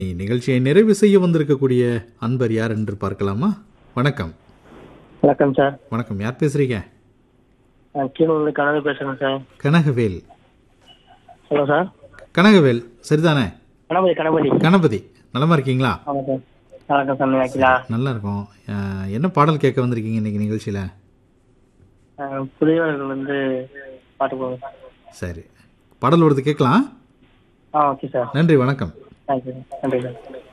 நிகழ்ச்சியை நிறைவு செய்ய வந்திருக்கக்கூடிய அன்பர் யார் என்று பார்க்கலாமா வணக்கம் வணக்கம் சார் வணக்கம் யார் பேசுறீங்க நான் கீழூர்ல கனவு பேசுறேன் sir Kanagavel hello sir Kanagavel சரிதானே கணபதி கணபதி கணபதி நலமா இருக்கீங்களா ஆமாம் சார் வணக்கம் சார் நல்லா இருக்கீங்களா நல்லா இருக்கும் அஹ், என்ன பாடல் கேட்க வந்திருக்கீங்க இன்னைக்கு நிகழ்ச்சியில் அஹ், புதியவர்கள் வந்து பாட்டு போடுங்க சரி பாடல் வருது கேட்கலாம் ஆ ஓகே சார் நன்றி வணக்கம் தேங்க்யூ நன்றி சார்